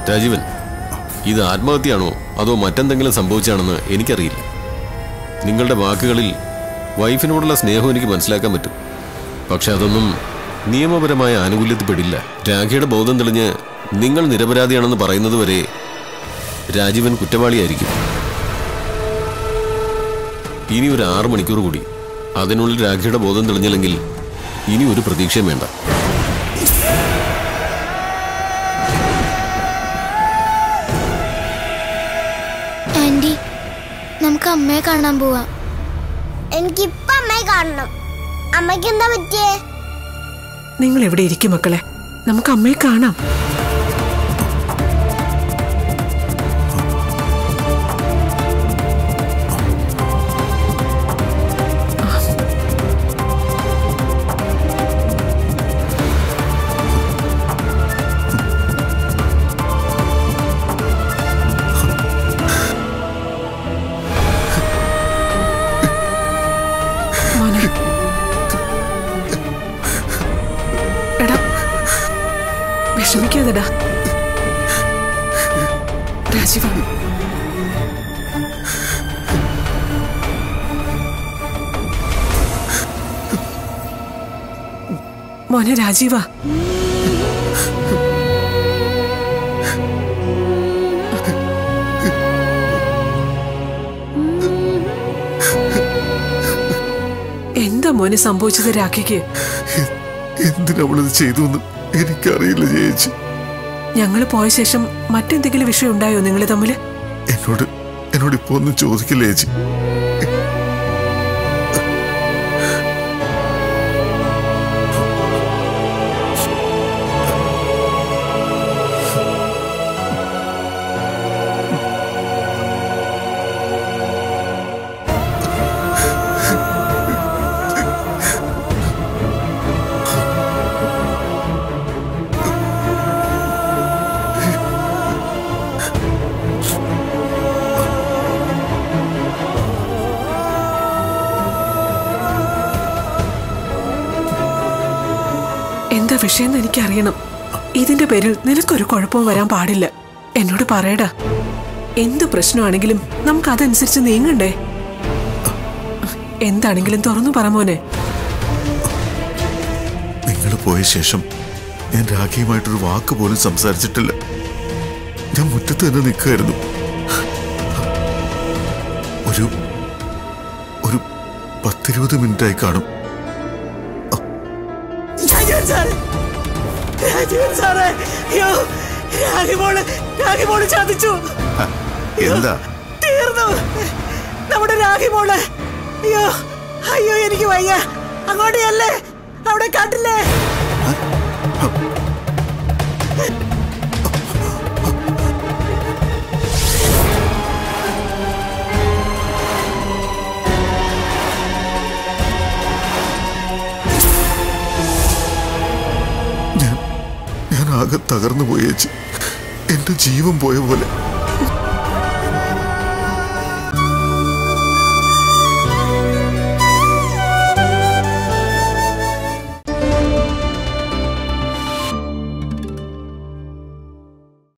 രാജീവൻ ഇത് ആത്മഹത്യയാണോ അതോ മറ്റെന്തെങ്കിലും സംഭവിച്ചാണെന്ന് എനിക്കറിയില്ല നിങ്ങളുടെ വാക്കുകളിൽ വൈഫിനോടുള്ള സ്നേഹം എനിക്ക് മനസ്സിലാക്കാൻ പറ്റും പക്ഷെ അതൊന്നും നിയമപരമായ ആനുകൂല്യത്തിൽ പെടില്ല രാഖിയുടെ ബോധം തെളിഞ്ഞ് നിങ്ങൾ നിരപരാധിയാണെന്ന് പറയുന്നത് വരെ രാജീവൻ കുറ്റവാളിയായിരിക്കും ഇനി ഒരു ആറ് മണിക്കൂർ കൂടി അതിനുള്ളിൽ രാഖിയുടെ ബോധം തെളിഞ്ഞില്ലെങ്കിൽ ഇനി ഒരു പ്രതീക്ഷയും വേണ്ട ആന്റി നമുക്ക് അമ്മയെ കാണാൻ പോവാം എനിക്കിപ്പൊ അമ്മയെ കാണണം അമ്മയ്ക്ക് എന്താ പറ്റിയേ നിങ്ങൾ എവിടെ ഇരിക്കും മക്കളെ നമുക്ക് അമ്മയെ കാണാം മോനെ എടാ വിഷമിക്കാതെടാ രാജീവ മോനെ രാജീവ എന്താ മോനെ സംഭവിച്ചത് രാഖിക്ക് എന്തിനവളത് ചെയ്തു എന്ന് എനിക്കറിയില്ല ചേച്ചി ഞങ്ങൾ പോയ ശേഷം മറ്റെന്തെങ്കിലും വിഷയം ഉണ്ടായോ നിങ്ങൾ തമ്മില് എന്നോട് എന്നോട് ഇപ്പൊ ഒന്നും ചോദിക്കില്ല ചേച്ചി എന്താ വിഷയം എനിക്കറിയണം ഇതിന്റെ പേരിൽ നിനക്കൊരു കുഴപ്പവും വരാൻ പാടില്ല എന്നോട് പറയടാ എന്ത് പ്രശ്നമാണെങ്കിലും നമുക്ക് അതനുസരിച്ച് നീങ്ങണ്ടേ എന്താണെങ്കിലും തുറന്നു പറ മോനെ നിങ്ങൾ പോയ ശേഷം ഞാൻ രാഖിയുമായിട്ടൊരു വാക്ക് പോലും സംസാരിച്ചിട്ടില്ല ഞാൻ മുറ്റത്ത് തന്നെ നിൽക്കുമായിരുന്നു ഒരു ഒരു പത്തിരുപത് മിനിറ്റായി കാണും രാജീവൻ സാറേ രാജീവൻ സാറേ അയ്യോ രാഗിമോള് രാഗിമോള് ചതിച്ചു എന്താ തീർന്നു നമ്മുടെ രാഗിമോള് അയ്യോ അയ്യോ എനിക്ക് വയ്യ അങ്ങോട്ട് അല്ലേ അവിടെ കണ്ടില്ലേ ഞാൻ ഞാൻ ആകെ തകർന്നു പോയി ചേച്ചി എന്റെ ജീവൻ പോയ പോലെ